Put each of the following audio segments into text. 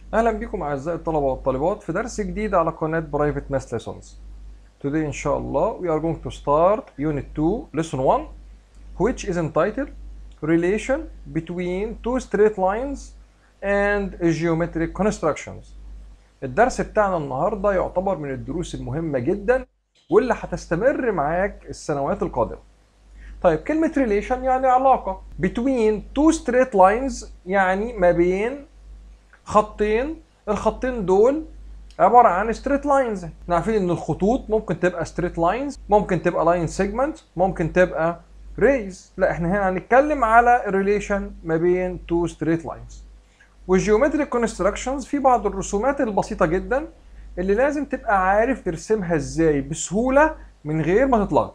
أهلا بكم أعزائي الطلبة والطالبات في درس جديد على قناة Private Math Lessons. Today إن شاء الله we are going to start Unit 2 Lesson 1 which is entitled Relation between two straight lines and geometric constructions. الدرس بتاعنا النهاردة يعتبر من الدروس المهمة جدا واللي هتستمر معاك السنوات القادمة. طيب كلمة relation يعني علاقة between two straight lines يعني ما بين خطين الخطين دول عبارة عن ستريت لاينز احنا عارفين ان الخطوط ممكن تبقى ستريت لاينز ممكن تبقى لاين سيجمنت ممكن تبقى ريز لا احنا هنا هنتكلم على ريليشن ما بين تو ستريت لاينز والجيومتريك كونستراكشنز في بعض الرسومات البسيطة جدا اللي لازم تبقى عارف ترسمها ازاي بسهولة من غير ما تتلخبط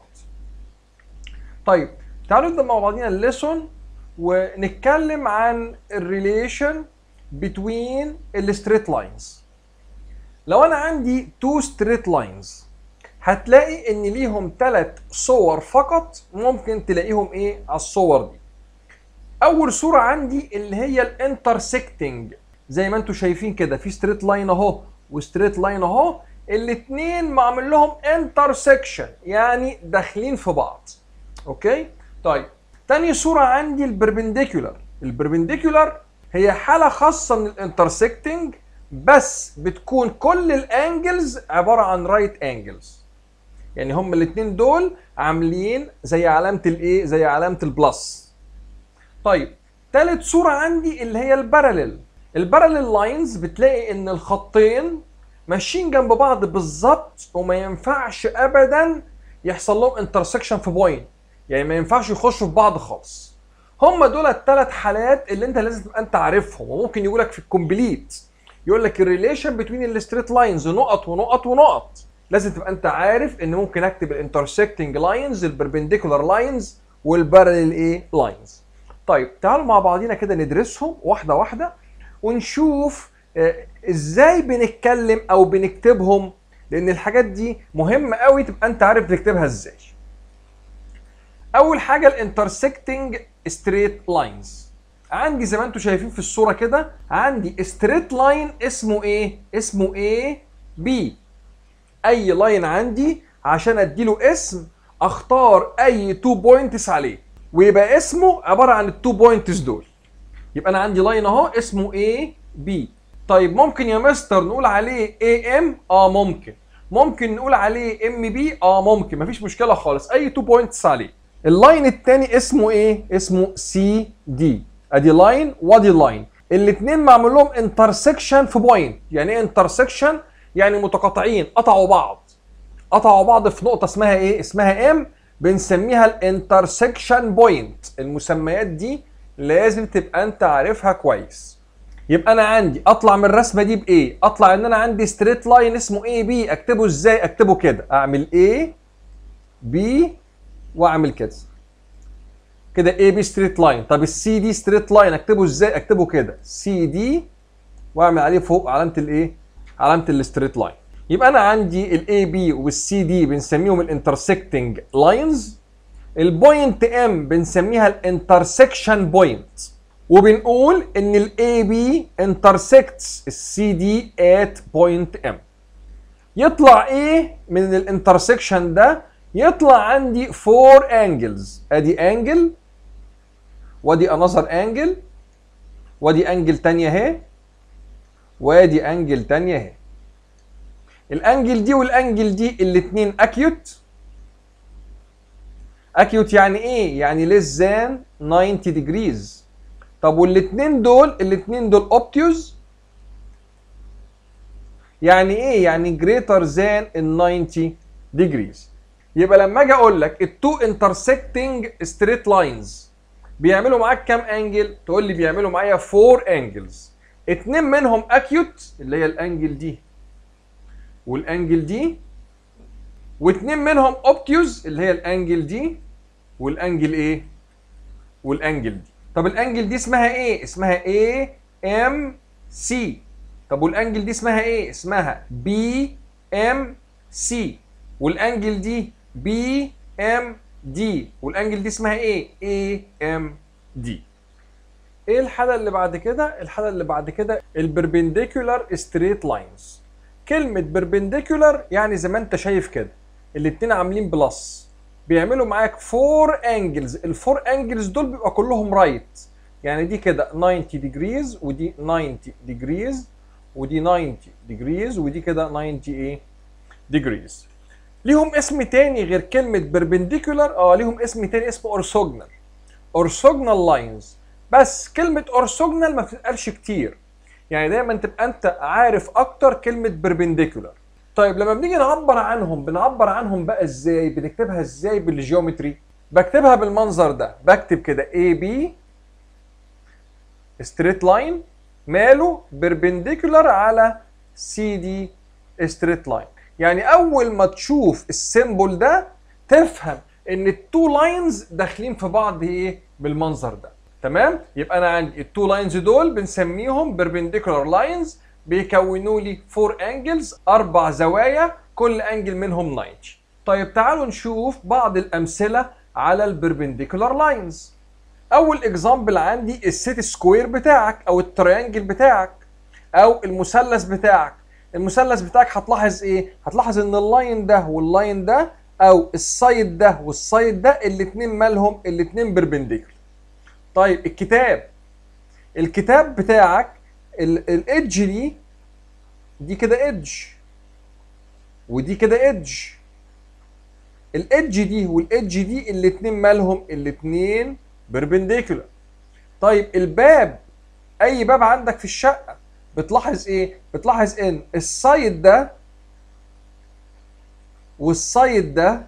طيب تعالوا نبدأ مع بعضينا الليسون ونتكلم عن الريليشن between الستريت لاينز لو انا عندي تو ستريت لاينز هتلاقي ان ليهم ثلاث صور فقط ممكن تلاقيهم ايه على الصور دي اول صوره عندي اللي هي الانترسكتنج زي ما انتم شايفين كده في ستريت لاين اهو وستريت لاين اهو الاثنين معمول لهم انترسكشن يعني داخلين في بعض اوكي طيب تاني صوره عندي البربنديكولار البربنديكولار هي حاله خاصه من الانترسكتنج بس بتكون كل الانجلز عباره عن رايت انجلز يعني هم الاثنين دول عاملين زي علامه الايه زي علامه البلس طيب ثالث صوره عندي اللي هي الباراليل الباراليل لاينز بتلاقي ان الخطين ماشيين جنب بعض بالظبط وما ينفعش ابدا يحصل لهم انترسكشن في بوينت يعني ما ينفعش يخشوا في بعض خالص هم دول الثلاث حالات اللي انت لازم تبقى انت عارفهم وممكن يقول لك في الكومبليت يقول لك الريليشن بين الستريت لاينز نقط ونقط ونقط لازم تبقى انت عارف ان ممكن اكتب الانترسكتنج لاينز البربنديكولار لاينز والباراليل ايه لاينز طيب تعالوا مع بعضينا كده ندرسهم واحده واحده ونشوف اه ازاي بنتكلم او بنكتبهم لان الحاجات دي مهمه قوي تبقى انت عارف تكتبها ازاي اول حاجه الانترسكتنج ستريت لاينز عندي زي ما انتم شايفين في الصوره كده عندي ستريت لاين اسمه ايه اسمه ايه بي اي لاين عندي عشان اديله اسم اختار اي تو بوينتس عليه ويبقى اسمه عباره عن التو بوينتس دول يبقى انا عندي لاين اهو اسمه ايه بي طيب ممكن يا مستر نقول عليه اي ام اه ممكن ممكن نقول عليه ام بي اه ممكن مفيش مشكله خالص اي تو بوينتس عليه اللاين الثاني اسمه ايه اسمه سي دي ادي لاين وادي لاين الاثنين معمول لهم انترسكشن في بوينت يعني ايه انترسكشن يعني متقاطعين قطعوا بعض قطعوا بعض في نقطه اسمها ايه اسمها ام بنسميها الانترسكشن بوينت المسميات دي لازم تبقى انت عارفها كويس يبقى انا عندي اطلع من الرسمه دي بايه اطلع ان انا عندي ستريت لاين اسمه اي بي اكتبه ازاي اكتبه كده اعمل ايه بي واعمل كده كده اي بي ستريت لاين طب السي دي ستريت لاين اكتبه ازاي اكتبه كده سي دي واعمل عليه فوق علامه الايه علامه الستريت لاين يبقى انا عندي الاي بي والسي دي بنسميهم الانترسكتنج لاينز البوينت ام بنسميها الانترسكشن بوينت وبنقول ان الاي بي انترسكتس السي دي ات بوينت ام يطلع ايه من الانترسكشن ده يطلع عندي 4 انجلز ادي انجل وادي انذر انجل وادي انجل تانية اهي وادي انجل تانية اهي الانجل دي والانجل دي الاتنين اكيوت اكيوت يعني ايه يعني less than 90 degrees طب والاتنين دول الاتنين دول obtuse يعني ايه يعني greater than ال 90 degrees يبقى لما اجي اقول لك التو انترسكتنج ستريت لاينز بيعملوا معاك كام انجل؟ تقول لي بيعملوا معايا 4 انجلز اتنين منهم اكيوت اللي هي الانجل دي والانجل دي واتنين منهم اوبتيوز اللي هي الانجل دي والانجل ايه؟ والانجل دي طب الانجل دي اسمها ايه؟ اسمها اي ام سي طب والانجل دي اسمها ايه؟ اسمها بي ام سي والانجل دي بي ام دي والانجل دي اسمها ايه؟ اي ام دي ايه الحاله اللي بعد كده الحاله اللي بعد كده البربنديكولار ستريت لاينز كلمه بربنديكولار يعني زي ما انت شايف كده الاتنين عاملين بلس بيعملوا معاك فور انجلز الفور انجلز دول بيبقى كلهم رايت right. يعني دي كده 90 ديجريز ودي 90 ديجريز ودي 90 ديجريز ودي كده 90 ايه ديجريز ليهم اسم تاني غير كلمة بربنديكولار اه ليهم اسم تاني اسمه اورثوجنال اورثوجنال لاينز بس كلمة اورثوجنال ما بتتقالش كتير يعني دايما تبقى انت عارف اكتر كلمة بربنديكولار طيب لما بنيجي نعبر عنهم بنعبر عنهم بقى ازاي بنكتبها ازاي بالجيومتري بكتبها بالمنظر ده بكتب كده اي بي ستريت لاين ماله بيربنديكولار على سي دي ستريت لاين يعني اول ما تشوف السيمبل ده تفهم ان التو لاينز داخلين في بعض ايه بالمنظر ده تمام يبقى انا عندي التو لاينز دول بنسميهم بيربنديكولار لاينز بيكونوا لي فور انجلز اربع زوايا كل انجل منهم 90 طيب تعالوا نشوف بعض الامثله على البربنديكولار لاينز اول اكزامبل عندي السيت سكوير بتاعك او التريانجل بتاعك او المثلث بتاعك المثلث بتاعك هتلاحظ ايه هتلاحظ ان اللاين ده واللاين ده او السايد ده والسايد ده الاثنين مالهم الاثنين بربنديكولار طيب الكتاب الكتاب بتاعك الايدج دي دي كده ايدج ودي كده ايدج الايدج دي والايدج دي الاثنين مالهم الاثنين بيربنديكولار طيب الباب اي باب عندك في الشقه بتلاحظ ايه بتلاحظ ان السايد ده والسايد ده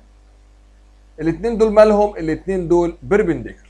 الاثنين دول مالهم الاثنين دول بيربنديكولار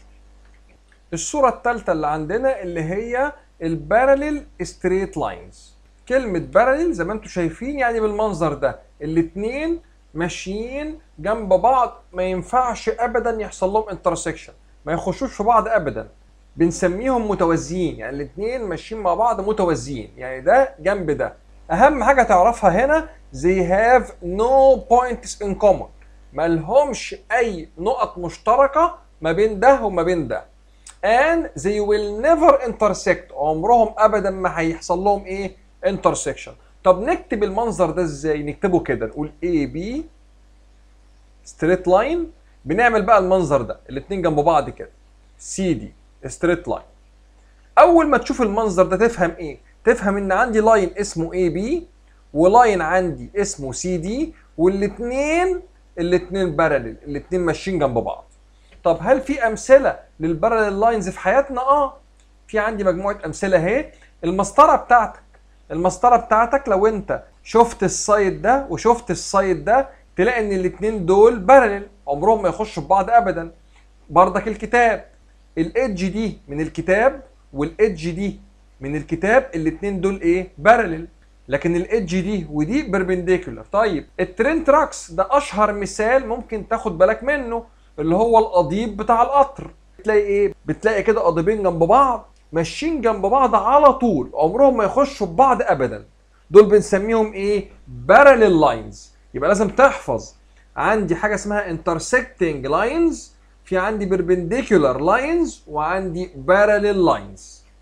الصوره الثالثه اللي عندنا اللي هي الباراليل ستريت لاينز كلمه باراليل زي ما انتم شايفين يعني بالمنظر ده الاثنين ماشيين جنب بعض ما ينفعش ابدا يحصل لهم انترسكشن ما يخشوش في بعض ابدا بنسميهم متوازيين يعني الاثنين ماشيين مع بعض متوازيين يعني ده جنب ده اهم حاجه تعرفها هنا they have no points in common ما لهمش اي نقط مشتركه ما بين ده وما بين ده and they will never intersect عمرهم ابدا ما هيحصل لهم ايه intersection طب نكتب المنظر ده ازاي نكتبه كده نقول A B straight line بنعمل بقى المنظر ده الاثنين جنب بعض كده سي دي ستريت لاين اول ما تشوف المنظر ده تفهم ايه تفهم ان عندي لاين اسمه اي بي ولاين عندي اسمه سي دي والاثنين الاثنين باراليل الاثنين ماشيين جنب بعض طب هل في امثله للباراليل لاينز في حياتنا اه في عندي مجموعه امثله اهي المسطره بتاعتك المسطره بتاعتك لو انت شفت السايد ده وشفت السايد ده تلاقي ان الاثنين دول باراليل عمرهم ما يخشوا في بعض ابدا بردك الكتاب الايدج دي من الكتاب والايدج دي من الكتاب الاثنين دول ايه باراليل لكن الايدج دي ودي بيربنديكولار طيب الترين تراكس ده اشهر مثال ممكن تاخد بالك منه اللي هو القضيب بتاع القطر بتلاقي ايه بتلاقي كده قضيبين جنب بعض ماشيين جنب بعض على طول عمرهم ما يخشوا في بعض ابدا دول بنسميهم ايه باراليل لاينز يبقى لازم تحفظ عندي حاجه اسمها intersecting lines في عندي perpendicular lines وعندي parallel lines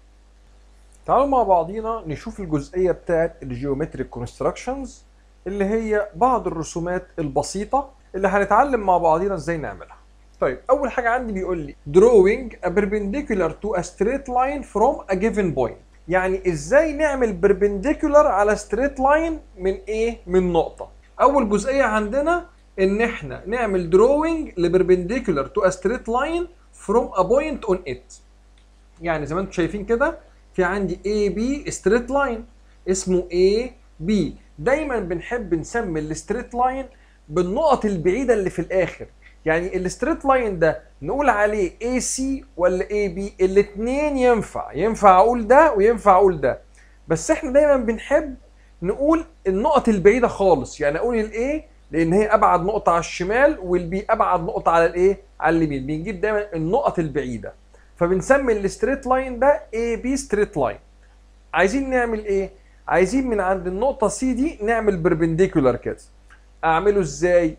تعالوا مع بعضينا نشوف الجزئية بتاعت الجيومتريك كونستراكشنز اللي هي بعض الرسومات البسيطة اللي هنتعلم مع بعضينا ازاي نعملها طيب اول حاجة عندي بيقول لي drawing a perpendicular to a straight line from a given point يعني ازاي نعمل perpendicular على straight line من ايه من نقطة اول جزئية عندنا ان احنا نعمل drawing لبربنديكولار تو ستريت لاين فروم ا بوينت اون ات يعني زي ما انتم شايفين كده في عندي اي بي ستريت لاين اسمه اي بي دايما بنحب نسمي الستريت لاين بالنقط البعيده اللي في الاخر يعني الستريت لاين ده نقول عليه اي سي ولا اي بي الاثنين ينفع ينفع اقول ده وينفع اقول ده بس احنا دايما بنحب نقول النقط البعيده خالص يعني اقول الاي لان هي ابعد نقطه على الشمال والبي ابعد نقطه على الايه على اليمين بنجيب دايما النقط البعيده فبنسمي الستريت لاين ده اي بي ستريت لاين عايزين نعمل ايه عايزين من عند النقطه سي دي نعمل بربنديكولار كده اعمله ازاي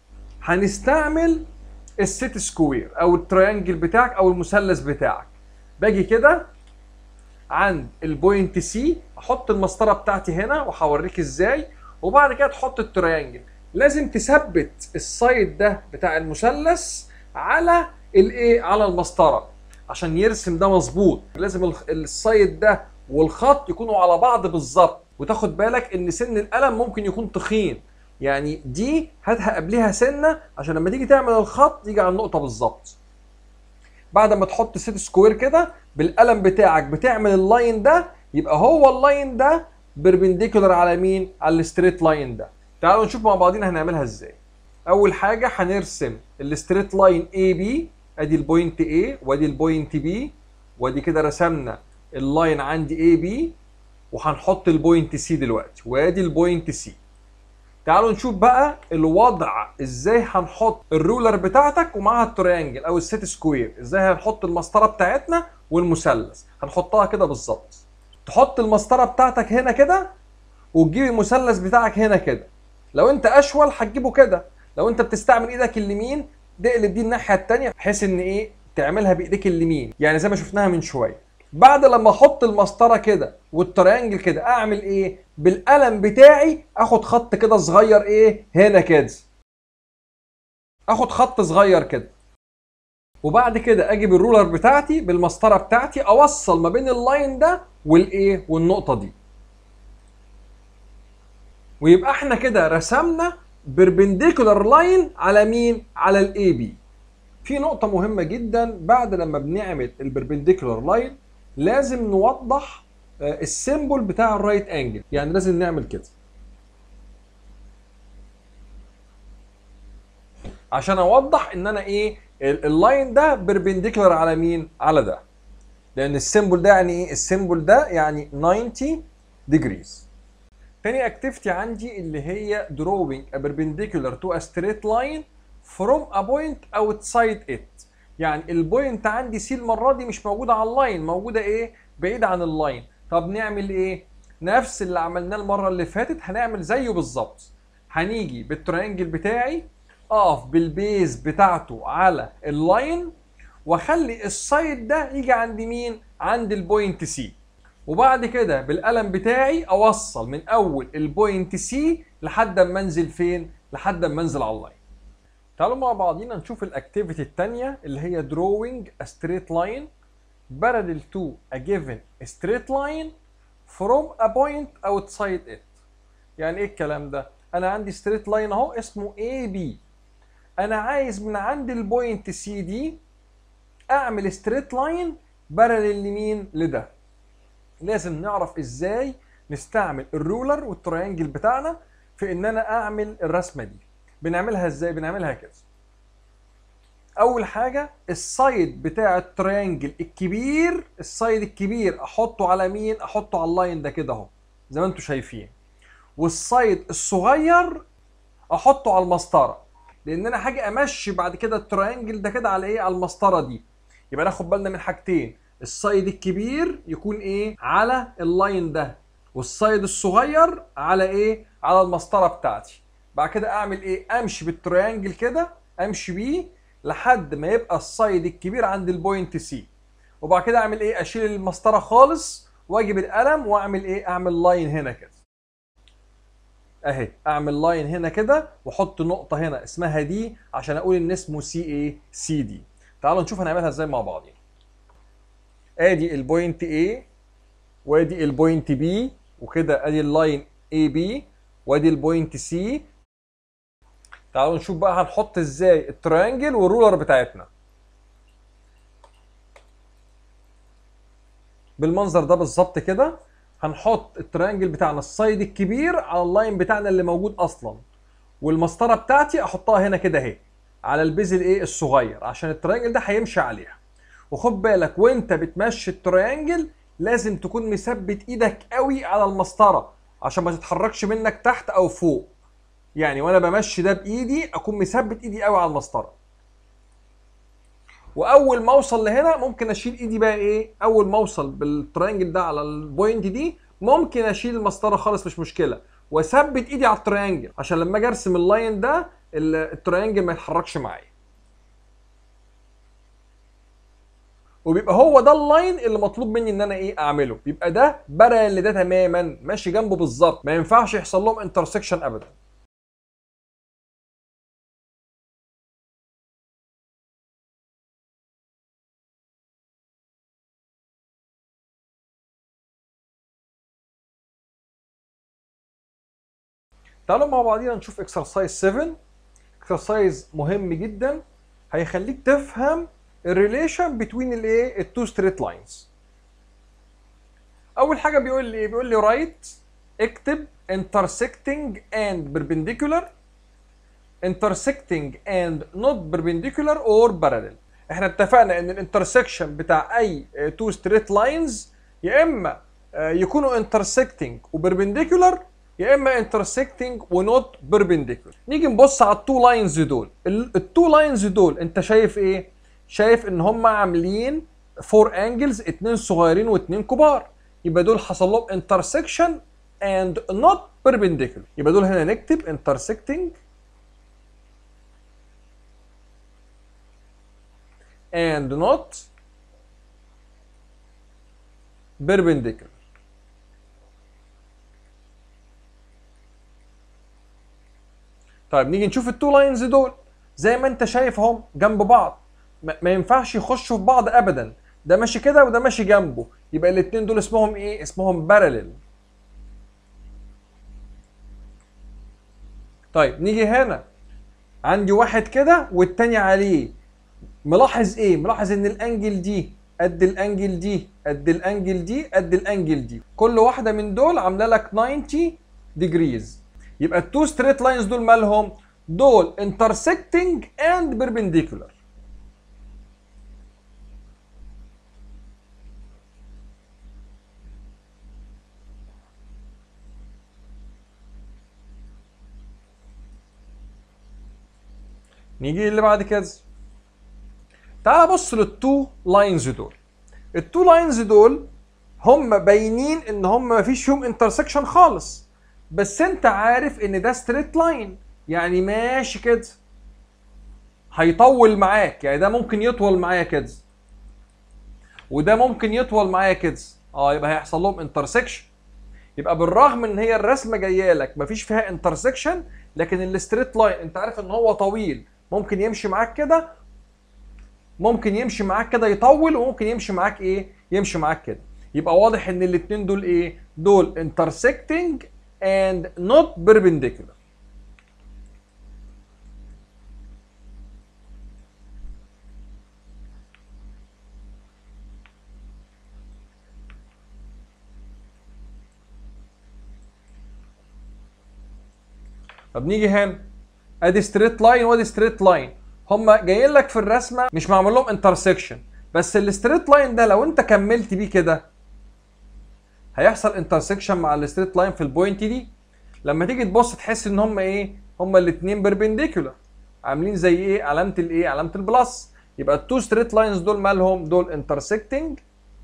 هنستعمل السيت سكوير او التريانجل بتاعك او المثلث بتاعك باجي كده عند البوينت سي احط المسطره بتاعتي هنا وهوريك ازاي وبعد كده تحط التريانجل لازم تثبت السايد ده بتاع المثلث على الايه على المسطره عشان يرسم ده مظبوط لازم الخ- السايد ده والخط يكونوا على بعض بالظبط وتاخد بالك ان سن القلم ممكن يكون تخين يعني دي هاتها قبلها سنه عشان لما تيجي تعمل الخط يجي على النقطه بالظبط بعد ما تحط سيت سكوير كده بالقلم بتاعك بتعمل اللاين ده يبقى هو اللاين ده بيربنديكولار على مين على الستريت لاين ده تعالوا نشوف مع بعضينا هنعملها ازاي اول حاجه هنرسم الستريت لاين اي بي ادي البوينت A وادي البوينت B وادي كده رسمنا اللاين عندي اي بي وهنحط البوينت سي دلوقتي وادي البوينت سي تعالوا نشوف بقى الوضع ازاي هنحط الرولر بتاعتك ومعاها التريانجل او السيت سكوير ازاي هنحط المسطره بتاعتنا والمثلث هنحطها كده بالظبط تحط المسطره بتاعتك هنا كده وتجيب المثلث بتاعك هنا كده لو انت اشول هتجيبه كده لو انت بتستعمل ايدك اليمين تقلب دي الناحيه التانيه بحيث ان ايه تعملها بايديك اليمين يعني زي ما شفناها من شويه بعد لما احط المسطره كده والتريانجل كده اعمل ايه بالقلم بتاعي اخد خط كده صغير ايه هنا كده اخد خط صغير كده وبعد كده اجيب الرولر بتاعتي بالمسطره بتاعتي اوصل ما بين اللاين ده والايه والنقطه دي ويبقى احنا كده رسمنا بيربنديكولار لاين على مين على الاي بي في نقطة مهمة جدا بعد لما بنعمل البربنديكولار لاين لازم نوضح آه، السيمبل بتاع الرايت انجل يعني لازم نعمل كده عشان اوضح ان انا ايه ال- اللاين ده بربنديكولار على مين على ده لان السيمبل ده يعني ايه السيمبل ده يعني 90 degrees تاني اكتيفيتي عندي اللي هي drawing a perpendicular to a straight line from a point outside it يعني البوينت عندي سي المره دي مش موجوده على اللاين موجوده ايه بعيده عن اللاين طب نعمل ايه نفس اللي عملناه المره اللي فاتت هنعمل زيه بالظبط هنيجي بالتريانجل بتاعي اقف بالبيز بتاعته على اللاين واخلي السايد ده يجي عند مين عند البوينت سي وبعد كده بالقلم بتاعي اوصل من اول البوينت سي لحد ما انزل فين لحد ما انزل على اللاين تعالوا مع بعضينا نشوف الاكتيفيتي الثانيه اللي هي drawing a straight line parallel to a given straight line from a point outside it يعني ايه الكلام ده انا عندي straight line اهو اسمه AB انا عايز من عند البوينت سي دي اعمل ستريت لاين بارلل لمين لده لازم نعرف ازاي نستعمل الرولر والتريانجل بتاعنا في ان انا اعمل الرسمه دي بنعملها ازاي بنعملها كده اول حاجه السايد بتاع التريانجل الكبير السايد الكبير احطه على مين احطه على اللاين ده كده اهو زي ما انتم شايفين والسايد الصغير احطه على المسطره لان انا هاجي امشي بعد كده التريانجل ده كده على ايه على المسطره دي يبقى ناخد بالنا من حاجتين السايد الكبير يكون ايه على اللاين ده والسايد الصغير على ايه على المسطره بتاعتي بعد كده اعمل ايه امشي بالتريانجل كده امشي بيه لحد ما يبقى السايد الكبير عند البوينت سي وبعد كده اعمل ايه اشيل المسطره خالص واجي بالقلم واعمل ايه اعمل لاين هنا كده اهي اعمل لاين هنا كده واحط نقطه هنا اسمها دي عشان اقول ان اسمه سي ايه سي دي تعالوا نشوف هنعملها ازاي مع بعضين ادي البوينت A وادي البوينت B وكده ادي اللاين اي بي وادي البوينت سي تعالوا نشوف بقى هنحط ازاي التريانجل والرولر بتاعتنا بالمنظر ده بالظبط كده هنحط التريانجل بتاعنا السايد الكبير على اللاين بتاعنا اللي موجود اصلا والمسطره بتاعتي احطها هنا كده اهي على البيز الايه الصغير عشان التريانجل ده هيمشي عليها وخد بالك وانت بتمشي التريانجل لازم تكون مثبت ايدك قوي على المسطره عشان ما تتحركش منك تحت او فوق يعني وانا بمشي ده بايدي اكون مثبت ايدي قوي على المسطره واول ما اوصل لهنا ممكن اشيل ايدي بقى ايه اول ما اوصل بالتريانجل ده على البوينت دي ممكن اشيل المسطره خالص مش مشكله واثبت ايدي على التريانجل عشان لما اجي ارسم اللاين ده التريانجل ما يتحركش معايا وبيبقى هو ده اللاين اللي مطلوب مني ان انا ايه اعمله بيبقى ده بارل ده تماما ماشي جنبه بالظبط ما ينفعش يحصل لهم انترسكشن ابدا تعالوا مع بعضينا نشوف اكسرسايز 7 اكسرسايز مهم جدا هيخليك تفهم الريليشن بين الايه التو ستريت لاينز اول حاجه بيقول لي ايه بيقول لي رايت اكتب intersecting and perpendicular intersecting and not perpendicular or parallel احنا اتفقنا ان الانترسكشن بتاع اي تو ستريت لاينز يا اما يكونوا intersecting وبربنديكولار يا اما intersecting ونوت perpendicular نيجي نبص على التو لاينز دول التو لاينز دول انت شايف ايه شايف ان هم عاملين فور انجلز اتنين صغيرين واتنين كبار يبقى دول حصل لهم intersection and not perpendicular يبقى دول هنا نكتب intersecting and not perpendicular طيب نيجي نشوف التو لاينز دول زي ما انت شايف اهم جنب بعض ما ينفعش يخشوا في بعض ابدا ده ماشي كده وده ماشي جنبه يبقى الاثنين دول اسمهم ايه اسمهم بارلل طيب نيجي هنا عندي واحد كده والتاني عليه ملاحظ ايه ملاحظ ان الانجل دي قد الانجل دي قد الانجل دي قد الانجل دي كل واحده من دول عامله لك 90 ديجريز يبقى التو ستريت لاينز دول مالهم دول intersecting and perpendicular نيجي اللي بعد كده تعال بص للتو لاينز دول التو لاينز دول هم باينين ان هم ما فيش فيهم انترسكشن خالص بس انت عارف ان ده ستريت لاين يعني ماشي كده هيطول معاك يعني ده ممكن يطول معايا كده وده ممكن يطول معايا كده اه يبقى هيحصل لهم انترسكشن يبقى بالرغم ان هي الرسمه جايه لك مفيش فيها انترسكشن لكن الستريت لاين انت عارف ان هو طويل ممكن يمشي معاك كده ممكن يمشي معاك كده يطول وممكن يمشي معاك ايه يمشي معاك كده يبقى واضح ان الاثنين دول ايه دول intersecting and not perpendicular طب نيجي هنا ادي ستريت لاين وادي ستريت لاين هم جايين لك في الرسمه مش معمول لهم انترسكشن بس الستريت لاين ده لو انت كملت بيه كده هيحصل انترسكشن مع الستريت لاين في البوينت دي لما تيجي تبص تحس ان هم ايه هم الاثنين بيربنديكولار عاملين زي ايه علامه الايه علامه البلس يبقى التو ستريت لاينز دول مالهم دول انترسكتنج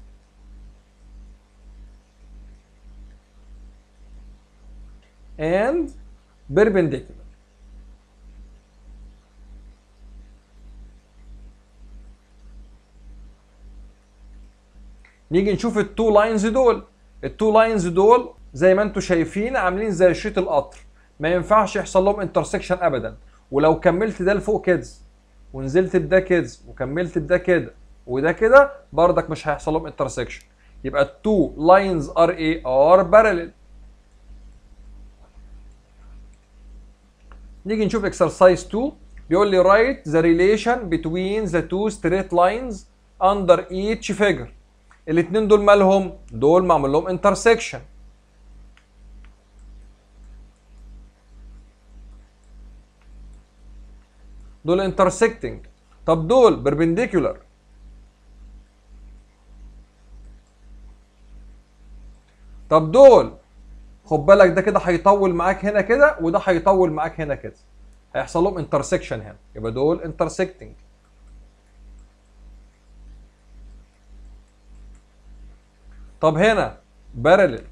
and perpendicular نيجي نشوف التو لاينز دول التو لاينز دول زي ما انتم شايفين عاملين زي شريط القطر ما ينفعش يحصل لهم انترسكشن ابدا ولو كملت ده لفوق كده ونزلت بده كده وكملت بده كده وده كده بردك مش هيحصل لهم انترسكشن يبقى التو لاينز ار ايه ار بارلل نيجي نشوف exercise 2 بيقول لي write the relation between the two straight lines under each figure الاثنين دول مالهم دول معمول لهم intersection دول intersecting طب دول perpendicular طب دول خد بالك ده كده هيطول معاك هنا كده وده هيطول معاك هنا كده هيحصل لهم انترسكشن هنا يبقى دول انترسكتنج طب هنا بارلل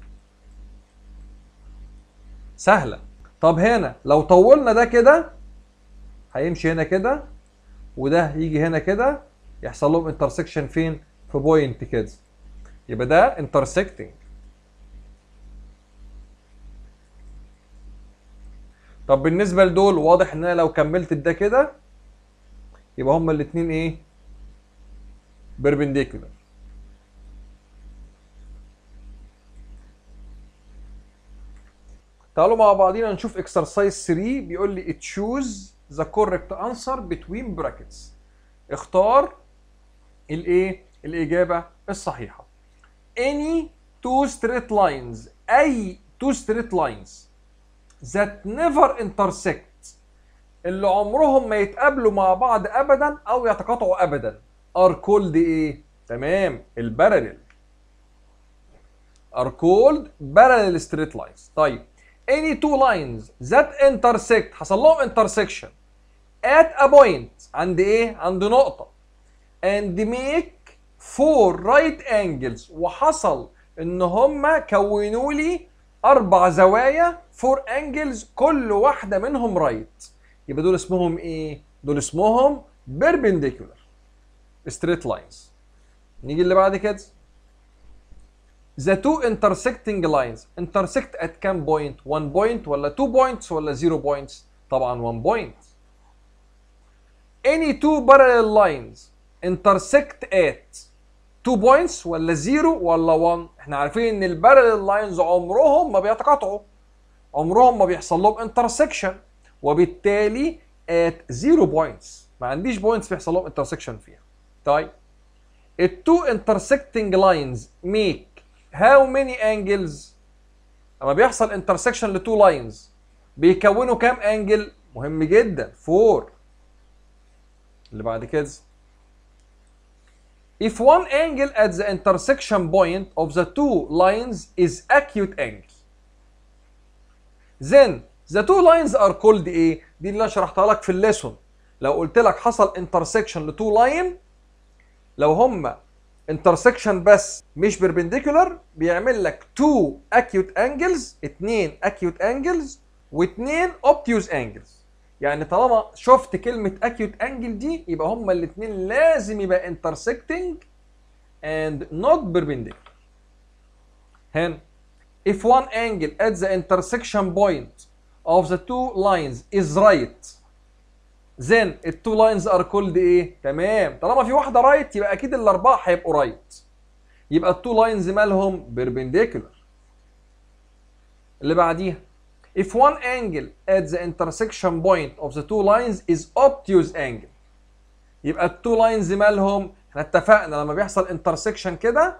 سهله طب هنا لو طولنا ده كده هيمشي هنا كده وده يجي هنا كده يحصل لهم انترسكشن فين في بوينت كده يبقى ده intersecting طب بالنسبه لدول واضح ان انا لو كملت ده كده يبقى هما الاثنين ايه perpendicular تعالوا مع بعضينا نشوف exercise 3 بيقول لي choose the correct answer between brackets اختار الايه الاجابه الصحيحه any two straight lines اي two straight lines that never intersect اللي عمرهم ما يتقابلوا مع بعض ابدا او يتقاطعوا ابدا are called ايه تمام الباراليل are called parallel straight lines طيب any two lines that intersect حصل لهم intersection at a point عند ايه عند نقطة and make four right angles وحصل ان هما كونوا لي اربع زوايا four angles كل واحدة منهم right يبقى دول اسمهم ايه دول اسمهم perpendicular straight lines نيجي اللي بعد كده The two intersecting lines intersect at كام point؟ 1 point ولا 2 points ولا 0 points؟ طبعا 1 point. Any two parallel lines intersect at 2 points ولا 0 ولا 1؟ احنا عارفين ان البارallel lines عمرهم ما بيتقاطعوا. عمرهم ما بيحصل لهم intersection وبالتالي at 0 points ما عنديش points بيحصل لهم intersection فيها. طيب التو intersecting lines make how many angles لما بيحصل intersection لتو لاينز بيكونوا كام انجل مهم جدا 4 اللي بعد كده if one angle at the intersection point of the two lines is acute angle then the two lines are called ايه دي اللي انا شرحتها لك في الليسون لو قلت لك حصل intersection لتو لاين لو هما intersection بس مش perpendicular بيعمل لك two acute angles اتنين acute angles واتنين obtuse angles يعني طالما شفت كلمة acute angle دي يبقى هما الاتنين لازم يبقى intersecting and not perpendicular هنا if one angle at the intersection point of the two lines is right then التو لاينز ار كولد ايه؟ تمام طالما في واحده رايت يبقى اكيد الاربعه هيبقوا رايت يبقى التو لاينز مالهم بيربنديكولار اللي بعديها if one angle at the intersection point of the two lines is obtuse angle يبقى التو لاينز مالهم احنا اتفقنا لما بيحصل intersection كده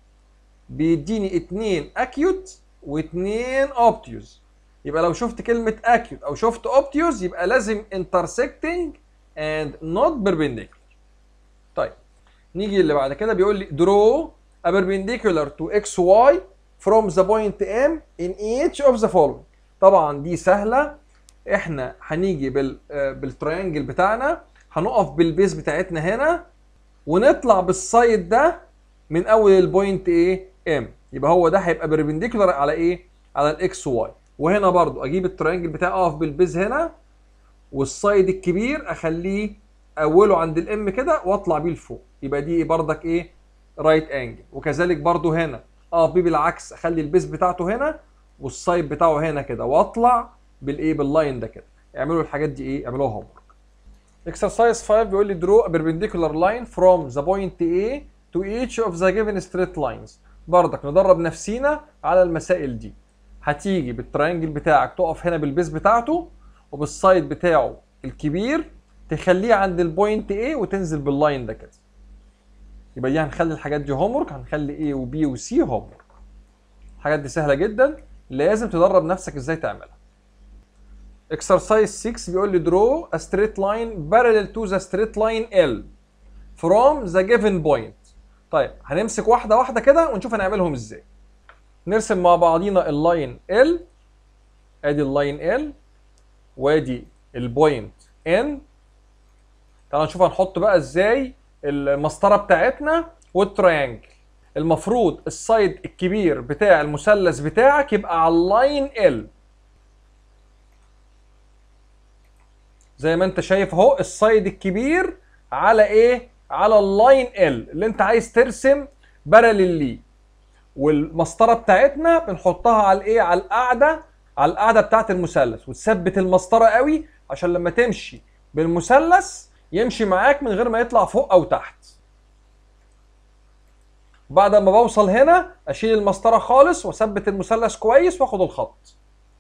بيديني اتنين acute واتنين obtuse يبقى لو شفت كلمة acute أو شفت obtuse يبقى لازم intersecting and not perpendicular. طيب نيجي اللي بعد كده بيقول لي draw a perpendicular to xy from the point M in each of the following. طبعا دي سهلة احنا هنيجي بال بالتريانجل بتاعنا هنقف بالبيس بتاعتنا هنا ونطلع بالسايد ده من اول البوينت ايه ام يبقى هو ده هيبقى perpendicular على ايه على الاكس واي وهنا برضو اجيب التريانجل بتاعي اقف بالبيز هنا والسايد الكبير اخليه اوله عند الام كده واطلع بيه لفوق يبقى دي بردك ايه رايت انجل وكذلك برضو هنا اقف بيه بالعكس اخلي البيز بتاعته هنا والسايد بتاعه هنا كده واطلع بالايه باللاين ده كده اعملوا الحاجات دي ايه اعملوها هوم ورك اكسرسايز 5 بيقول لي draw a perpendicular line from the point A to each of the given straight lines بردك ندرب نفسينا على المسائل دي هتيجي بالتراينجل بتاعك تقف هنا بالبيس بتاعته وبالسايد بتاعه الكبير تخليه عند البوينت A وتنزل باللاين ده كده يبقى دي هنخلي الحاجات دي هوم ورك هنخلي A و B و C هوم ورك الحاجات دي سهله جدا لازم تدرب نفسك ازاي تعملها exercise 6 بيقول لي draw a straight line parallel to the straight line L from the given point طيب هنمسك واحده واحده كده ونشوف هنعملهم ازاي نرسم مع بعضينا اللاين L ادي اللاين L وادي البوينت N تعالوا نشوف هنحط بقى ازاي المسطره بتاعتنا والتريانجل المفروض السايد الكبير بتاع المثلث بتاعك يبقى على اللاين L زي ما انت شايف اهو السايد الكبير على ايه على اللاين ال اللي انت عايز ترسم باراليل ليه والمسطره بتاعتنا بنحطها على الايه على القاعده على القاعده بتاعت المثلث وتثبت المسطره قوي عشان لما تمشي بالمثلث يمشي معاك من غير ما يطلع فوق او تحت بعد ما بوصل هنا اشيل المسطره خالص واثبت المثلث كويس واخد الخط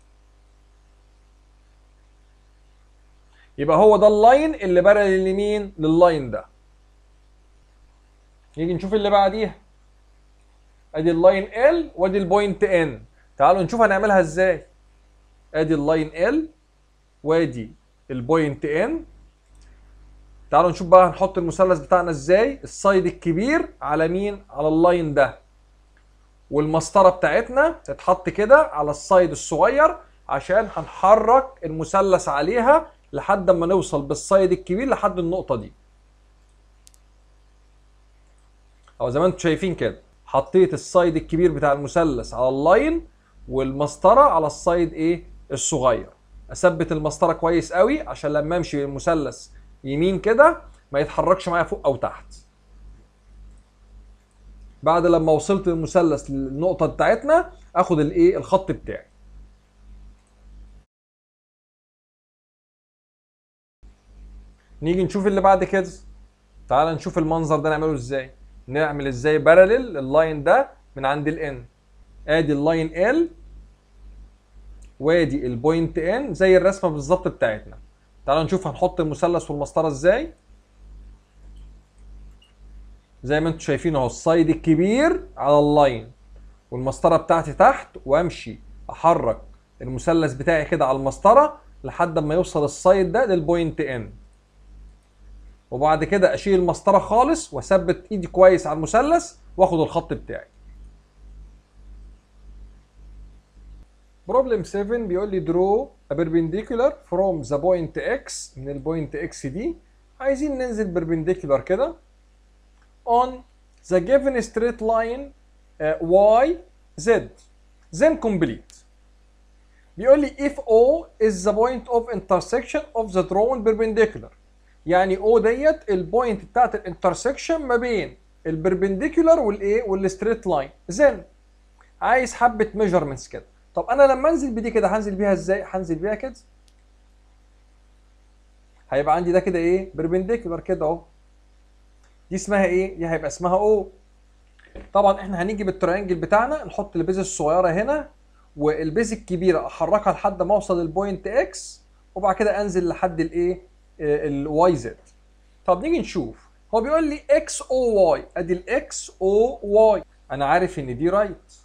يبقى هو ده اللاين اللي بارل اليمين لللاين ده نيجي نشوف اللي بعديها ادي اللاين ال وادي البوينت ان تعالوا نشوف هنعملها ازاي ادي اللاين ال وادي البوينت ان تعالوا نشوف بقى هنحط المثلث بتاعنا ازاي السايد الكبير على مين على اللاين ده والمسطره بتاعتنا تتحط كده على السايد الصغير عشان هنحرك المثلث عليها لحد ما نوصل بالسايد الكبير لحد النقطه دي او زي ما انتم شايفين كده حطيت السايد الكبير بتاع المثلث على اللاين والمسطره على السايد ايه الصغير اثبت المسطره كويس قوي عشان لما امشي بالمثلث يمين كده ما يتحركش معايا فوق او تحت بعد لما وصلت المثلث للنقطه بتاعتنا اخد الايه الخط بتاعي نيجي نشوف اللي بعد كده تعال نشوف المنظر ده نعمله ازاي نعمل ازاي باراليل اللاين ده من عند الان ادي اللاين ال وادي البوينت ان زي الرسمه بالظبط بتاعتنا تعالوا نشوف هنحط المثلث والمسطره ازاي زي ما انتم شايفين اهو السايد الكبير على اللاين والمسطره بتاعتي تحت وامشي احرك المثلث بتاعي كده على المسطره لحد ما يوصل السايد ده للبوينت ان وبعد كده اشيل المسطره خالص واثبت ايدي كويس على المثلث واخد الخط بتاعي بروبلم 7 بيقول لي درو a perpendicular from the point x من البوينت x دي عايزين ننزل perpendicular كده on the given straight line uh, y z then complete بيقول لي if O is the point of intersection of the drawn perpendicular يعني O ديت البوينت بتاعت الانترسكشن ما بين البربنديكولار والايه والستريت لاين then عايز حبه ميجرمنتس كده طب انا لما انزل بدي كده هنزل بيها ازاي هنزل بيها كده هيبقى عندي ده كده ايه بربنديكولار كده اهو دي اسمها ايه دي هيبقى اسمها او طبعا احنا هنيجي بالتريانجل بتاعنا نحط البيز الصغيره هنا والبيز الكبيره احركها لحد ما اوصل للبوينت اكس وبعد كده انزل لحد الايه الواي زد طب نيجي نشوف هو بيقول لي اكس او واي ادي الاكس او واي انا عارف ان دي رايت right.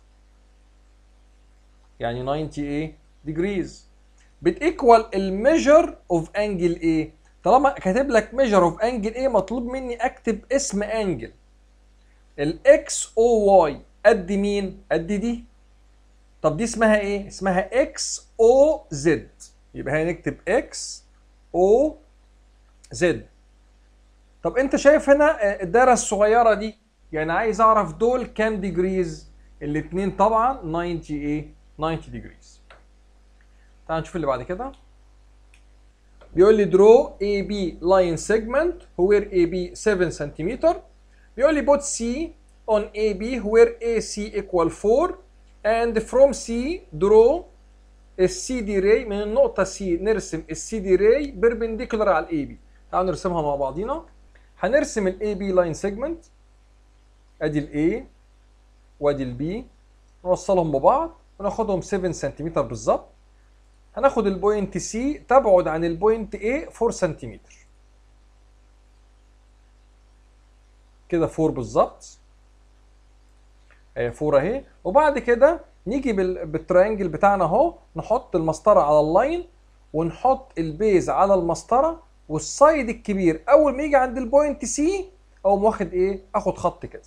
يعني 90 ايه ديجريز بتيكوال الميجر اوف انجل ايه طالما كاتب لك ميجر اوف انجل ايه مطلوب مني اكتب اسم انجل الاكس او واي قد مين قد دي طب دي اسمها ايه اسمها اكس او زد يبقى هنكتب اكس او زد طب انت شايف هنا الدايره الصغيره دي يعني عايز اعرف دول كام ديجريز الاثنين طبعا 90 ايه 90 degrees تعال نشوف اللي بعد كده بيقول لي draw AB line segment where AB 7 سنتيمتر بيقول لي put C on AB where AC equal 4 and from C draw السي دي راي من النقطة C نرسم السي دي راي بيربنديكولار على الاي بي تعالوا نرسمها مع بعضينا هنرسم الاي بي لاين سيجمنت ادي الاي وادي البي نوصلهم ببعض وناخدهم 7 سنتيمتر بالظبط هناخد البوينت سي تبعد عن البوينت A 4 سنتيمتر كده 4 بالظبط اهي 4 اهي وبعد كده نيجي بالتريانجل بتاعنا اهو نحط المسطره على اللاين ونحط البيز على المسطره والسايد الكبير اول ما يجي عند البوينت سي اقوم واخد ايه اخد خط كده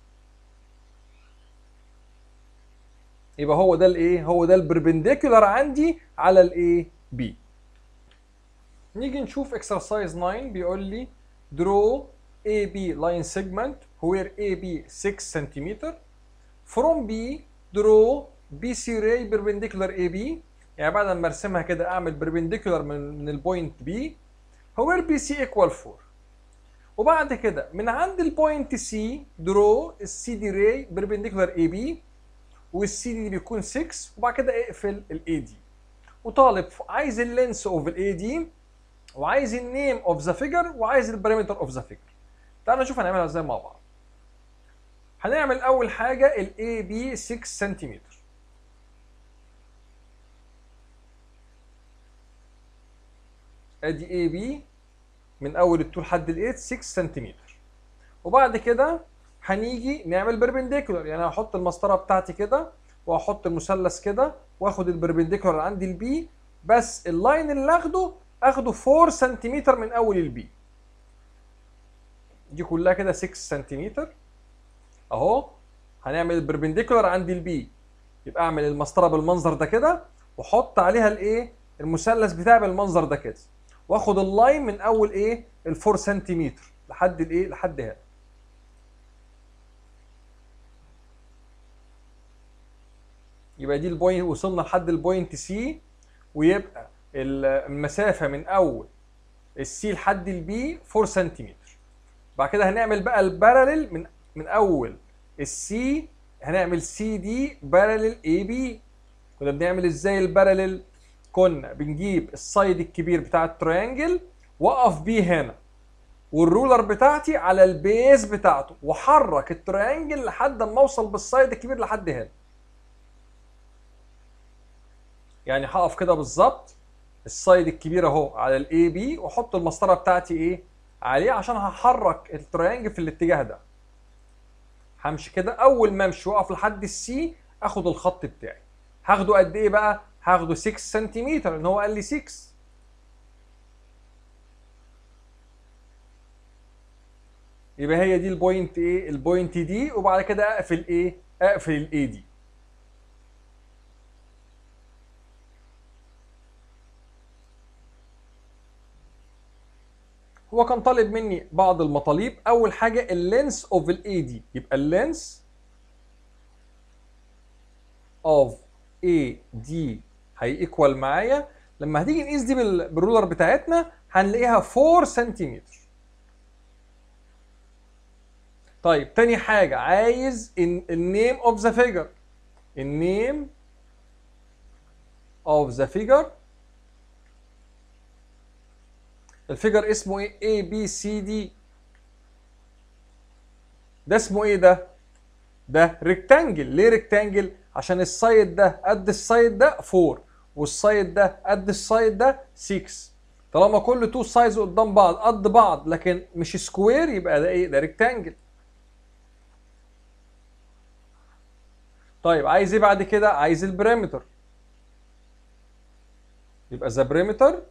يبقى هو ده الايه هو ده البربنديكولار عندي على الايه بي نيجي نشوف اكسرسايز 9 بيقول لي draw AB line segment where AB 6 سنتيمتر from B draw BC ray perpendicular AB يعني بعد ما ارسمها كده اعمل perpendicular من من البوينت B where BC equal 4 وبعد كده من عند البوينت سي درو السي دي راي بربنديكولار اي بي والسي دي بيكون 6 وبعد كده اقفل الاي دي وطالب عايز اللينس اوف الاي دي وعايز النيم اوف ذا فيجر وعايز البارامتر اوف ذا فيجر تعالوا نشوف هنعملها ازاي مع بعض هنعمل اول حاجه الاي بي 6 سنتيمتر ادي اي بي من اول الطول لحد الايد 6 سنتيمتر وبعد كده هنيجي نعمل بربنديكولار يعني هحط المسطره بتاعتي كده واحط المثلث كده واخد البربنديكولار عندي البي بس اللاين اللي اخده اخده 4 سنتيمتر من اول البي دي كلها كده 6 سنتيمتر اهو هنعمل البربنديكولار عند البي يبقى اعمل المسطره بالمنظر ده كده واحط عليها الايه المثلث بتاعي بالمنظر ده كده واخد اللاين من اول ايه ال 4 سنتيمتر لحد الايه لحد هنا يبقى دي البوينت وصلنا لحد البوينت سي ويبقى المسافه من اول السي لحد البي 4 سنتيمتر بعد كده هنعمل بقى الباراليل من من اول السي هنعمل سي دي باراليل اي بي كنا بنعمل ازاي الباراليل كنا بنجيب السايد الكبير بتاع التريانجل واقف بيه هنا والرولر بتاعتي على البيز بتاعته وحرك التريانجل لحد ما اوصل بالسايد الكبير لحد هنا يعني هقف كده بالظبط السايد الكبير اهو على الاي بي واحط المسطره بتاعتي ايه عليه عشان هحرك التريانجل في الاتجاه ده همشي كده اول ما امشي واقف لحد السي اخد الخط بتاعي هاخده قد ايه بقى هاخده 6 سنتيمتر لان هو قال لي 6 يبقى هي دي البوينت ايه البوينت دي وبعد كده اقفل ايه اقفل الاي دي هو كان طالب مني بعض المطالب اول حاجه اللينس اوف الاي دي يبقى اللينس اوف اي دي هيكوال معايا لما هتيجي نقيس دي بالرولر بتاعتنا هنلاقيها 4 سنتيمتر طيب تاني حاجة عايز النيم اوف ذا فيجر النيم اوف ذا فيجر الفيجر اسمه ايه A B C D ده اسمه ايه ده ده ريكتانجل ليه ريكتانجل عشان السايد ده قد السايد ده 4 والسايد ده قد السايد ده 6 طالما كل تو سايز قدام بعض قد بعض لكن مش سكوير يبقى ده ايه ده ريكتانجل طيب عايز ايه بعد كده عايز البريمتر يبقى ذا بريمتر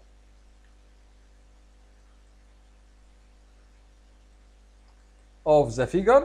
of the figure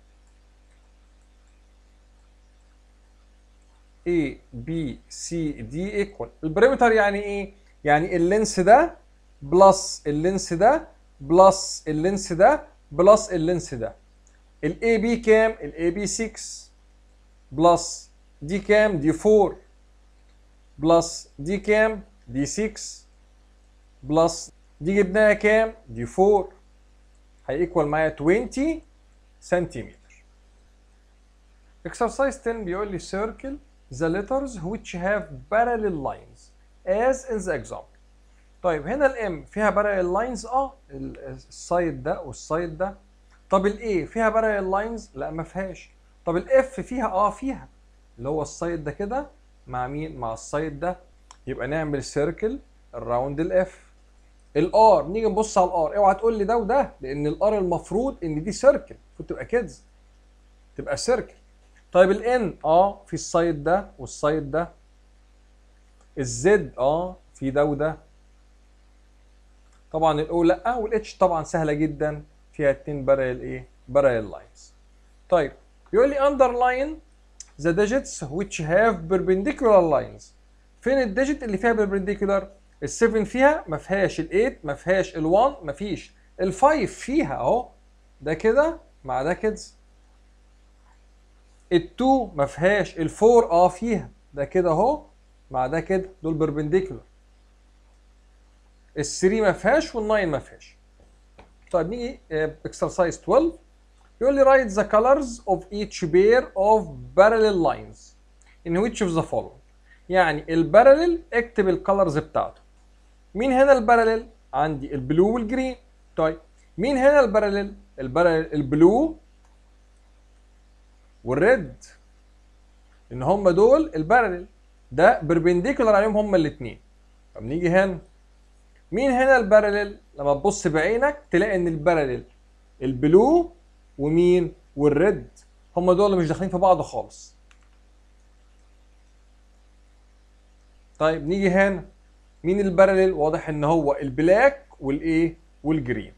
A B C D equal البريمتر يعني ايه؟ يعني اللينس ده بلس اللينس ده بلس اللينس ده بلس اللينس ده الاي بي كام؟ الاي بي 6 بلس دي كام؟ دي 4 بلس دي كام؟ دي 6 بلس دي جبناها كام؟ دي 4 هيكوال معايا 20 سنتيمتر exercise 10 بيقول لي circle the letters which have parallel lines as in the example طيب هنا الام فيها parallel lines اه السايد ده والسايد ده طب الاي فيها parallel lines لا ما فيهاش طب الاف فيها اه فيها اللي هو السايد ده كده مع مين مع السايد ده يبقى نعمل سيركل الراوند الاف الار نيجي نبص على الار اوعى تقول لي ده وده لان الار المفروض ان دي سيركل المفروض تبقى كده تبقى سيركل طيب الان اه في السايد ده والسايد ده الزد اه في ده وده طبعا الاو لا والاتش طبعا سهله جدا فيها اتنين بارل ايه بارل لاينز طيب بيقول لي underline the digits which have perpendicular lines فين الديجيت اللي فيها perpendicular ال7 فيها ما فيهاش ال8 ما فيهاش ال1 ما فيش ال5 فيها اهو ده كده مع ده كده ال2 ما فيهاش ال4 اه فيها ده كده اهو مع ده كده دول بيربنديكولار ال3 ما فيهاش وال9 ما فيهاش طيب نيجي اكسرسايز 12 يقول لي write the colors of each pair of parallel lines in which of the following يعني البارلل اكتب الكالرز بتاعته مين هنا البارلل عندي البلو والجرين طيب مين هنا البارلل البارلل البلو والريد ان هم دول البارلل ده بربنديكولار عليهم هم الاثنين طب نيجي هنا مين هنا البارلل لما تبص بعينك تلاقي ان البارلل البلو ومين والريد هم دول اللي مش داخلين في بعض خالص طيب نيجي هنا مين البارلل واضح ان هو البلاك والايه والجرين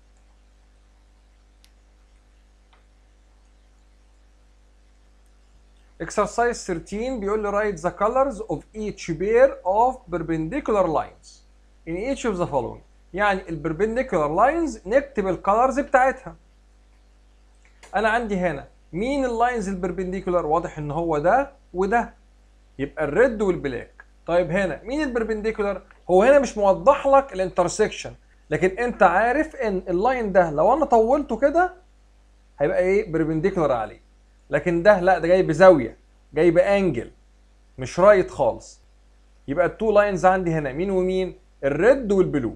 Exercise 13 بيقول لي write the colors of each pair of perpendicular lines in each of the following يعني البربنديكولار لاينز نكتب الكالرز بتاعتها انا عندي هنا مين اللاينز البربنديكولار واضح ان هو ده وده يبقى الريد والبلاك طيب هنا مين البربنديكولار هو هنا مش موضح لك الانترسكشن لكن انت عارف ان اللاين ده لو انا طولته كده هيبقى ايه بربنديكولار عليه لكن ده لا ده جاي بزاويه جاي بانجل مش رايت خالص يبقى التو لاينز عندي هنا مين ومين الريد والبلو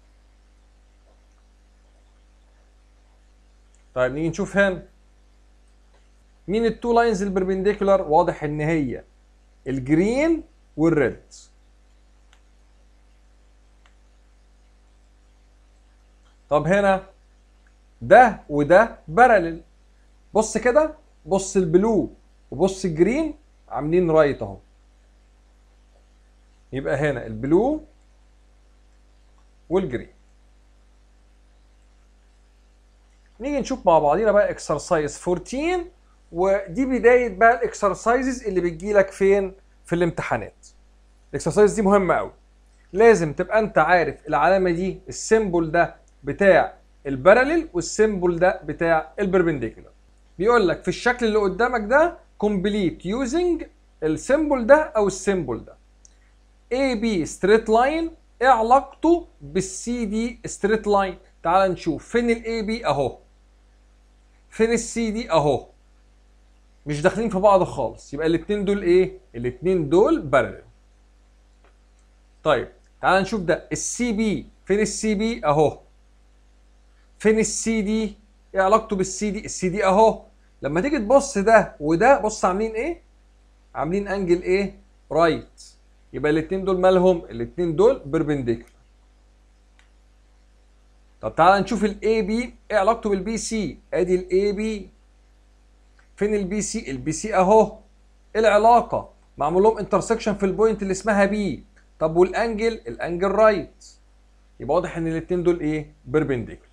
طيب نيجي نشوف هنا مين التو لاينز البربنديكولار واضح ان هي الجرين والريد طب هنا ده وده بارلل بص كده بص البلو وبص الجرين عاملين رايت اهو يبقى هنا البلو والجرين نيجي نشوف مع بعضينا بقى اكسرسايز 14 ودي بدايه بقى الاكسرسايزز اللي بتجي لك فين في الامتحانات الاكسرسايز دي مهمه قوي لازم تبقى انت عارف العلامه دي السيمبل ده بتاع الباراليل والسيمبل ده بتاع البربنديكولار بيقول لك في الشكل اللي قدامك ده كومبليت يوزنج السيمبل ده او السيمبل ده اي بي ستريت لاين ايه علاقته بالسي دي ستريت لاين تعال نشوف فين الاي بي اهو فين السي دي اهو مش داخلين في بعض خالص يبقى الاثنين دول ايه الاثنين دول بارلل طيب تعال نشوف ده السي بي فين السي بي اهو فين السي دي ايه علاقته بالسي دي السي دي اهو لما تيجي تبص ده وده بص عاملين ايه عاملين انجل ايه رايت يبقى الاثنين دول مالهم الاثنين دول بيربنديكولار طب تعال نشوف الاي بي ايه علاقته بالبي سي ادي الاي بي فين البي سي البي سي اهو ايه العلاقه معمول لهم انترسكشن في البوينت اللي اسمها بي طب والانجل الانجل رايت يبقى واضح ان الاثنين دول ايه بيربنديكولار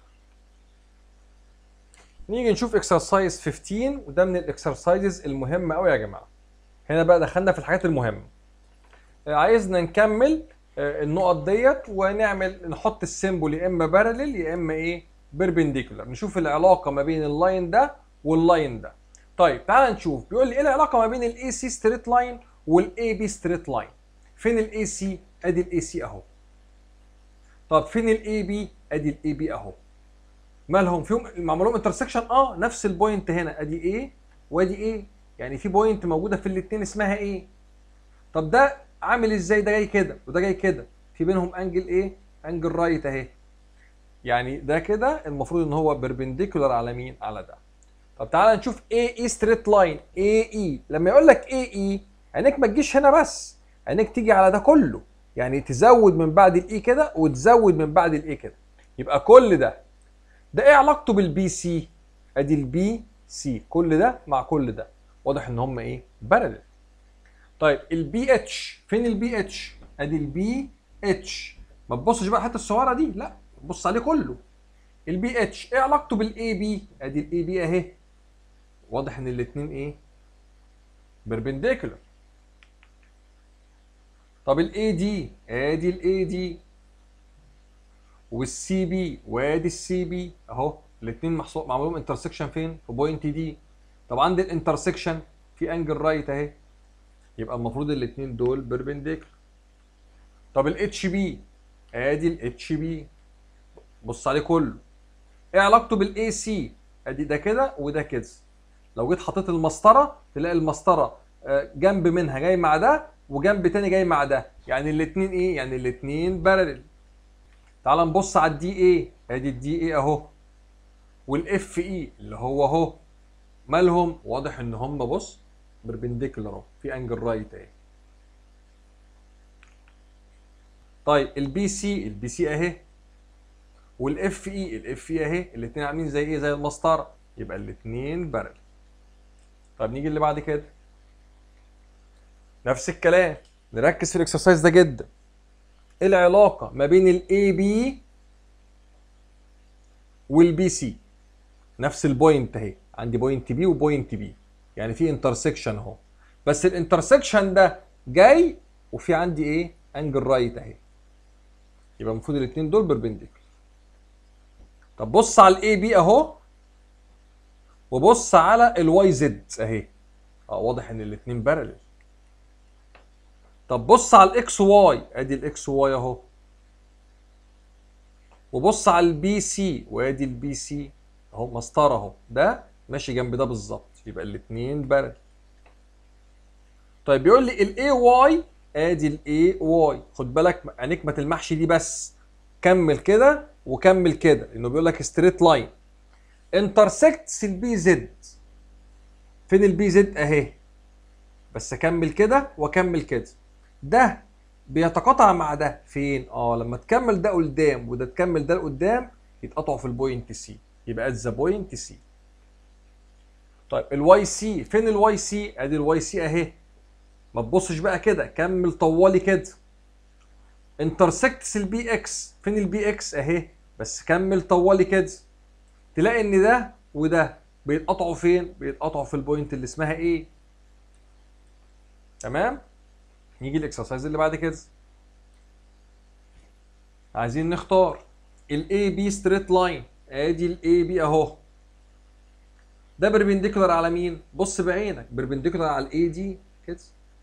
نيجي نشوف اكسرسايز 15 وده من الاكسرسايزز المهمه قوي يا جماعه هنا بقى دخلنا في الحاجات المهمه عايزنا نكمل النقط ديت ونعمل نحط السيمبل يا اما بارلل يا اما ايه بيربنديكولار نشوف العلاقه ما بين اللاين ده واللاين ده طيب تعال نشوف بيقول لي ايه العلاقه ما بين الاي سي ستريت لاين والاي بي ستريت لاين فين الاي سي ادي الاي سي اهو طب فين الاي بي ادي الاي بي اهو مالهم فيهم معمول لهم انترسكشن اه نفس البوينت هنا ادي ايه وادي ايه يعني في بوينت موجوده في الاثنين اسمها ايه طب ده عامل ازاي ده جاي كده وده جاي كده في بينهم انجل ايه انجل رايت اهي يعني ده كده المفروض ان هو بيربنديكولار على مين على ده طب تعالى نشوف اي اي ستريت لاين اي اي لما يقول لك اي اي عينيك ما تجيش هنا بس عينيك تيجي على ده كله يعني تزود من بعد الاي كده وتزود من بعد الاي كده يبقى كل ده ده ايه علاقته بالبي سي ادي البي سي كل ده مع كل ده واضح ان هم ايه بارلل طيب البي اتش فين البي اتش ادي البي اتش ما تبصش بقى حتى الصغيره دي لا بص عليه كله البي اتش ايه علاقته بالاي بي ادي الاي بي اهي واضح ان الاثنين ايه بيربنديكولار طب الاي دي ادي الاي دي والسي بي وادي السي بي اهو الاثنين محصور معمول لهم انترسكشن فين في بوينت دي طب عند الانترسكشن في انجل رايت اهي يبقى المفروض الاثنين دول بيربنديكولار طب الاتش بي ادي الاتش بي بص عليه كله ايه علاقته بالاي سي ادي ده كده وده كده لو جيت حطيت المسطره تلاقي المسطره آه، جنب منها جاي مع ده وجنب تاني جاي مع ده يعني الاثنين ايه يعني الاثنين بارلل تعال نبص على الدي اي ادي الدي اي اهو والاف اي اللي هو اهو مالهم واضح ان هم بص بربنديكولار اهو في انجل رايت اهي طيب البي سي البي سي اهي والاف اي الاف اي اهي الاثنين عاملين زي ايه زي المسطره يبقى الاثنين بارل طب نيجي اللي بعد كده نفس الكلام نركز في الاكسرسايز ده جدا ايه العلاقه ما بين الاي بي والبي سي نفس البوينت اهي عندي بوينت بي وبوينت بي يعني في انترسكشن اهو بس الانترسكشن ده جاي وفي عندي ايه انجل رايت اهي يبقى المفروض الاثنين دول بيربنديكولار طب بص على الاي بي اهو وبص على الواي زد اهي اه واضح ان الاثنين بارلل طب بص على الاكس واي ادي الاكس واي اهو وبص على البي سي وادي البي سي اهو مسطره اهو ده ماشي جنب ده بالظبط يبقى الاثنين بارل طيب بيقول لي الاي واي ادي الاي واي خد بالك عينيك ما تلمحش دي بس كمل كده وكمل كده لانه بيقول لك ستريت لاين انترسكتس البي زد فين البي زد اهي بس اكمل كده واكمل كده ده بيتقاطع مع ده فين اه لما تكمل ده قدام وده تكمل ده لقدام يتقطعوا في البوينت سي يبقى ذا بوينت سي طيب الواي سي فين الواي سي ادي الواي سي اهي ما تبصش بقى كده كمل طوالي كده انترسكتس البي اكس فين البي اكس اهي بس كمل طوالي كده تلاقي ان ده وده بيتقطعوا فين بيتقطعوا في البوينت اللي اسمها ايه تمام نيجي الاكسرسايز اللي بعد كده عايزين نختار الاي بي ستريت لاين ادي الاي بي اهو ده بربنديكولار على مين بص بعينك بربنديكولار على الاي دي كده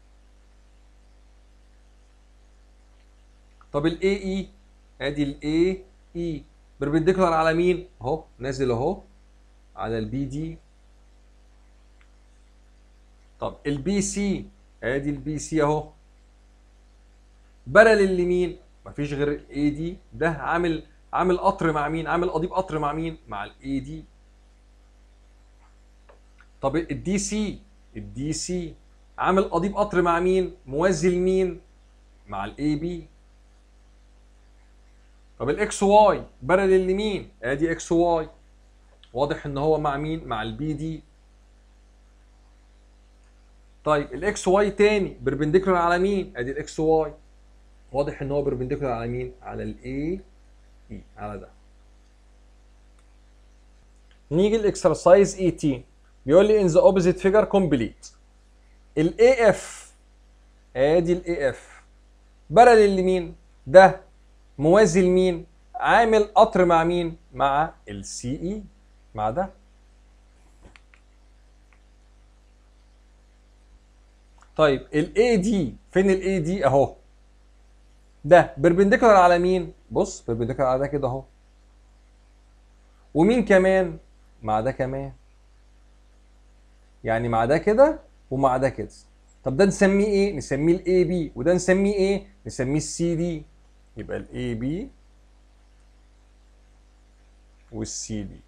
طب الاي اي ادي الاي اي بربنديكولار على مين اهو نازل اهو على البي دي طب البي سي ادي البي سي اهو بارل لمين مفيش غير الاي دي ده عامل عامل قطر مع مين عامل قضيب قطر مع مين مع الاي دي طب الدي سي الدي سي عامل قضيب قطر مع مين موازي لمين مع الاي بي طب الاكس واي بارل لمين ادي اكس واي واضح ان هو مع مين مع البي دي طيب الاكس واي تاني بربنديكولار على مين ادي الاكس واي واضح ان هو بربنديكولار على مين على الاي اي على ده نيجي الاكسرسايز 18 بيقول لي in the opposite figure complete الاي اف ادي الاي اف بارل لمين ده موازي لمين عامل قطر مع مين مع السي اي مع ده طيب الاي دي فين الاي دي اهو ده بربنديكولار على مين بص بربنديكولار على ده كده اهو ومين كمان مع ده كمان يعني مع ده كده ومع ده كده طب ده نسميه ايه نسميه الاي بي وده نسميه ايه نسميه السي دي يبقى الاي بي والسي دي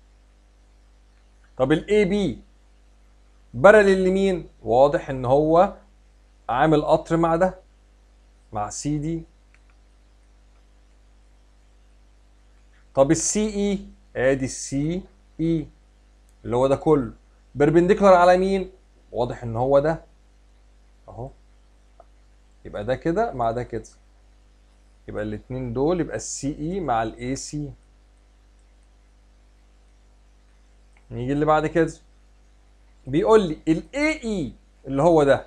طب الاي بي بارل لمين واضح ان هو عامل قطر مع ده مع سي دي طب السي اي ادي السي اي اللي هو ده كله بربنديكولار على مين واضح ان هو ده اهو يبقى ده كده مع ده كده يبقى الاتنين دول يبقى السي اي مع الاي سي نيجي اللي بعد كده بيقول لي الاي اي اللي هو ده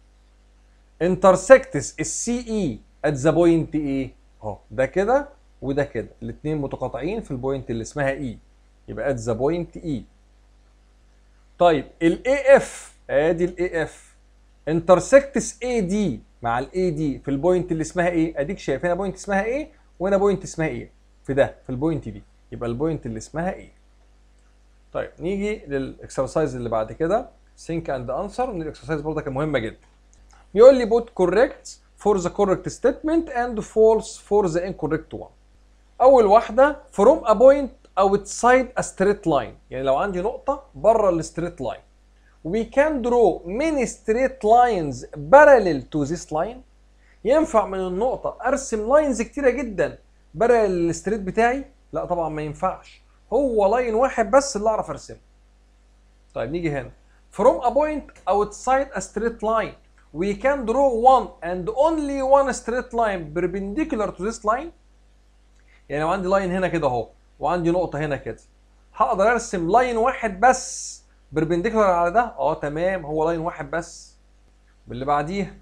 انترسكتس السي اي ات ذا بوينت ايه اهو ده كده وده كده الاثنين متقاطعين في البوينت اللي اسمها اي يبقى ات ذا بوينت اي طيب الاي اف ادي الاي اف انترسكتس اي دي مع الاي دي في البوينت اللي اسمها ايه اديك شايف هنا بوينت اسمها ايه وهنا بوينت اسمها ايه في ده في البوينت دي يبقى البوينت اللي اسمها ايه طيب نيجي للاكسرسايز اللي بعد كده think and answer من الاكسرسايز برضه كان مهمه جدا بيقول لي put correct for the correct statement and false for the incorrect one اول واحده from a point outside a straight line يعني لو عندي نقطه بره الستريت لاين we can draw many straight lines parallel to this line ينفع من النقطة أرسم لاينز كتيرة جدا parallel للستريت بتاعي؟ لا طبعا ما ينفعش هو لاين واحد بس اللي أعرف أرسمه طيب نيجي هنا from a point outside a straight line we can draw one and only one straight line perpendicular to this line يعني لو عندي لاين هنا كده اهو وعندي نقطة هنا كده هقدر ارسم لاين واحد بس بربنديكولار على ده اه تمام هو لاين واحد بس باللي بعديها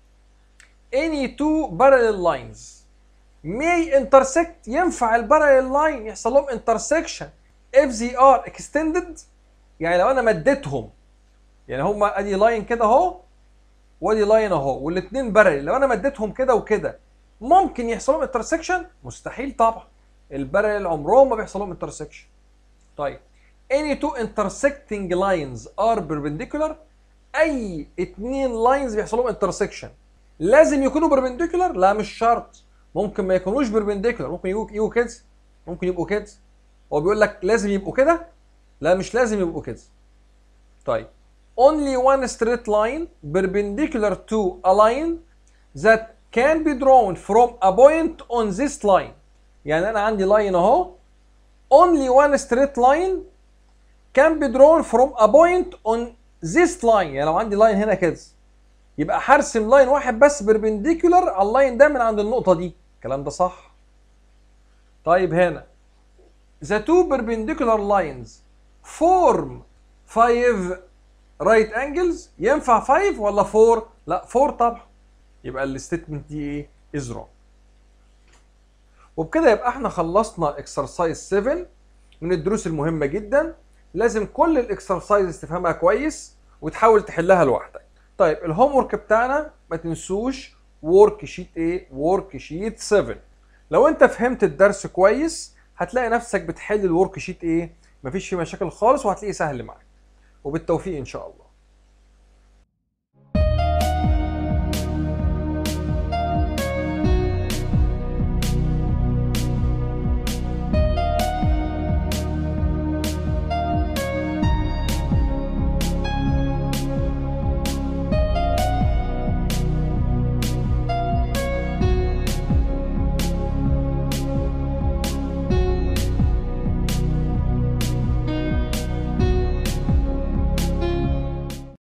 any two parallel lines may intersect ينفع البارallel لاين يحصل لهم intersection if they are extended يعني لو انا مديتهم يعني هما ادي لاين كده اهو وادي لاين اهو والاثنين بارلل لو انا مديتهم كده وكده ممكن يحصل لهم انترسكشن مستحيل طبعا البارلل عمرهم ما بيحصل لهم انترسكشن طيب any two intersecting lines are perpendicular اي اتنين لاينز بيحصل لهم انترسكشن لازم يكونوا perpendicular لا مش شرط ممكن ما يكونوش perpendicular ممكن يبقوا يبقوا كده ممكن يبقوا كده هو بيقول لك لازم يبقوا كده لا مش لازم يبقوا كده طيب only one straight line perpendicular to a line that can be drawn from a point on this line يعني انا عندي لاين اهو only one straight line can be drawn from a point on this line يعني لو عندي لاين هنا كده يبقى هرسم لاين واحد بس perpendicular على اللاين ده من عند النقطة دي الكلام ده صح طيب هنا the two perpendicular lines form five right angles ينفع 5 ولا 4 لا 4 طبعا يبقى الستيتمنت دي ايه از wrong وبكده يبقى احنا خلصنا اكسرسايز 7 من الدروس المهمه جدا لازم كل الاكسرسايز تفهمها كويس وتحاول تحلها لوحدك طيب الهوم ورك بتاعنا ما تنسوش ورك شيت ايه ورك شيت 7 لو انت فهمت الدرس كويس هتلاقي نفسك بتحل الورك شيت ايه مفيش فيه مشاكل خالص وهتلاقيه سهل معاك وبالتوفيق ان شاء الله